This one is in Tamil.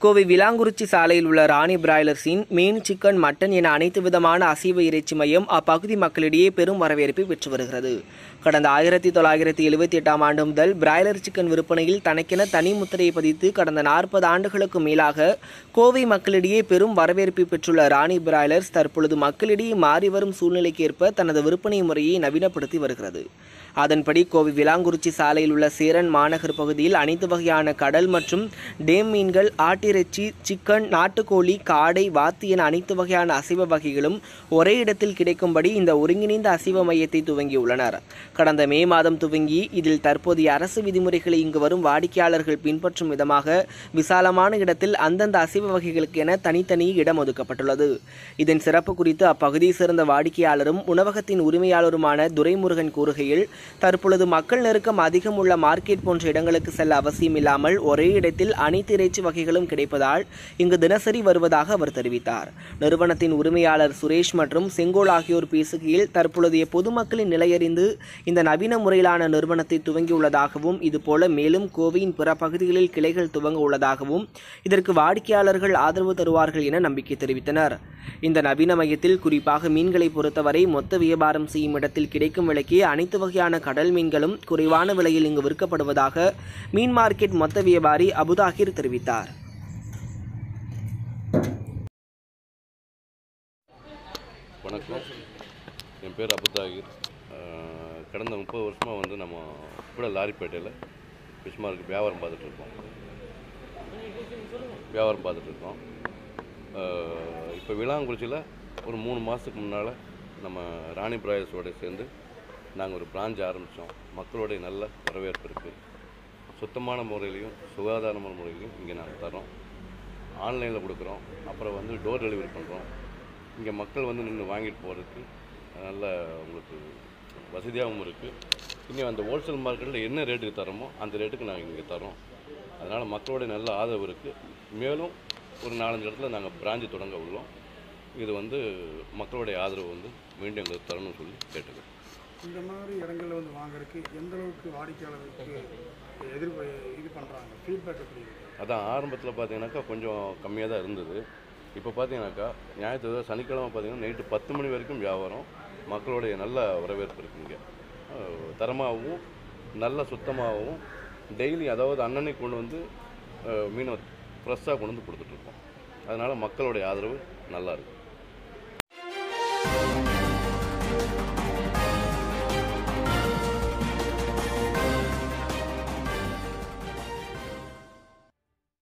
கோவை விலாங்குறிச்சி சாலையில் உள்ள ராணி பிராய்லர்ஸின் மீன் சிக்கன் மட்டன் என அனைத்து விதமான அசைவ இறைச்சி மையம் அப்பகுதி மக்களிடையே பெரும் வரவேற்பை பெற்று வருகிறது கடந்த ஆயிரத்தி தொள்ளாயிரத்தி எழுபத்தி எட்டாம் ஆண்டு முதல் பிராய்லர் சிக்கன் விற்பனையில் தனக்கென தனி முத்திரையை பதித்து கடந்த நாற்பது ஆண்டுகளுக்கு மேலாக கோவை மக்களிடையே பெரும் வரவேற்பை பெற்றுள்ள ராணி பிராய்லர்ஸ் தற்பொழுது மக்களிடையே மாறி வரும் சூழ்நிலைக்கேற்ப தனது விற்பனை முறையை நவீனப்படுத்தி வருகிறது அதன்படி கோவை விலாங்குறிச்சி சாலையில் உள்ள சேரன் மாநகர் பகுதியில் அனைத்து வகையான கடல் மற்றும் டேம் மீன்கள் ஆட்டிறைச்சி சிக்கன் நாட்டுக்கோழி காடை வாத்து என அனைத்து வகையான அசைவ வகைகளும் ஒரே இடத்தில் கிடைக்கும்படி இந்த ஒருங்கிணைந்த அசைவ மையத்தை துவங்கியுள்ளனர் கடந்த மே மாதம் துவங்கி இதில் தற்போதைய அரசு விதிமுறைகளை இங்கு வரும் வாடிக்கையாளர்கள் பின்பற்றும் விதமாக விசாலமான இடத்தில் அந்தந்த அசைவ வகைகளுக்கு என தனித்தனி இடம் ஒதுக்கப்பட்டுள்ளது இதன் சிறப்பு குறித்து அப்பகுதியை சேர்ந்த வாடிக்கையாளரும் உணவகத்தின் உரிமையாளருமான துரைமுருகன் கூறுகையில் தற்பொழுது மக்கள் நெருக்கம் அதிகம் உள்ள மார்க்கெட் போன்ற இடங்களுக்கு செல்ல அவசியம் இல்லாமல் ஒரே இடத்தில் அனைத்து இறைச்சி வகைகளும் கிடைப்பதால் இங்கு தினசரி வருவதாக அவர் தெரிவித்தார் நிறுவனத்தின் உரிமையாளர் சுரேஷ் மற்றும் செங்கோல் ஆகியோர் பேசுகையில் தற்பொழுதைய பொதுமக்களின் நிலையறிந்து இந்த நவீன முறையிலான நிறுவனத்தை துவங்கியுள்ளதாகவும் இதுபோல மேலும் கோவையின் பிற பகுதிகளில் கிளைகள் துவங்க உள்ளதாகவும் இதற்கு வாடிக்கையாளர்கள் ஆதரவு தருவார்கள் என நம்பிக்கை தெரிவித்தனர் இந்த நவீன மையத்தில் குறிப்பாக மீன்களை பொறுத்தவரை மொத்த வியாபாரம் செய்யும் இடத்தில் கிடைக்கும் விலைக்கு அனைத்து வகையான கடல் மீன்களும் குறைவான விலையில் இங்கு விற்கப்படுவதாக மீன் மார்க்கெட் மொத்த வியாபாரி அபுதாகிர் தெரிவித்தார் வணக்கம் என் பேர் அபுதாகிர் அஹ், கடந்த முப்பது வருஷமாக வந்து நம்ம கூட லாரிப்பேட்டையில் ஃபிஷ் மார்க்கெட் வியாபாரம் பார்த்துட்டு இருக்கோம் வியாபாரம் பார்த்துட்டு இருக்கோம் இப்போ விளாங்குறிச்சியில் ஒரு மூணு மாதத்துக்கு முன்னால் நம்ம ராணி பிராயர்ஸோட சேர்ந்து நாங்கள் ஒரு பிரான்ச் ஆரம்பித்தோம் மக்களுடைய நல்ல வரவேற்பு இருக்குது சுத்தமான முறையிலையும் சுகாதாரமான முறையிலையும் இங்கே நாங்கள் தரோம் ஆன்லைனில் கொடுக்குறோம் அப்புறம் வந்து டோர் டெலிவரி பண்ணுறோம் இங்கே மக்கள் வந்து நின்று வாங்கிட்டு போகிறதுக்கு நல்ல உங்களுக்கு வசதியாகவும் இருக்குது இன்னும் அந்த ஹோல்சேல் மார்க்கெட்டில் என்ன ரேட்டுக்கு தரோமோ அந்த ரேட்டுக்கு நாங்கள் இங்கே தரோம் அதனால் மக்களோட நல்ல ஆதரவு இருக்குது மேலும் ஒரு நாலஞ்சு இடத்துல நாங்கள் பிராஞ்சு தொடங்க உள்ளோம் இது வந்து மக்களுடைய ஆதரவு வந்து மீண்டும் எங்களுக்கு தரணும்னு சொல்லி கேட்டுக்கிறோம் இந்த மாதிரி இடங்கள்ல வந்து வாங்குறதுக்கு எந்த அளவுக்கு வாடிக்கையாளருக்கு எதிர்ப்பு இது பண்ணுறாங்க ஃபீட்பேக் எப்படி இருக்கு அதான் ஆரம்பத்தில் பார்த்தீங்கன்னாக்கா கொஞ்சம் கம்மியாக தான் இருந்தது இப்போ பார்த்தீங்கன்னாக்கா ஞாயிற்று சனிக்கிழமை பார்த்தீங்கன்னா நைட்டு பத்து மணி வரைக்கும் வியாபாரம் மக்களுடைய நல்ல வரவேற்பு இருக்குங்க தரமாகவும் நல்ல சுத்தமாகவும் டெய்லி அதாவது அன்னன்னைக்கு கொண்டு வந்து அஹ், மீனை ஃப்ரெஷ்ஷாக கொண்டு வந்து கொடுத்துட்ருக்கோம் அதனால் மக்களுடைய ஆதரவு நல்லா இருக்குது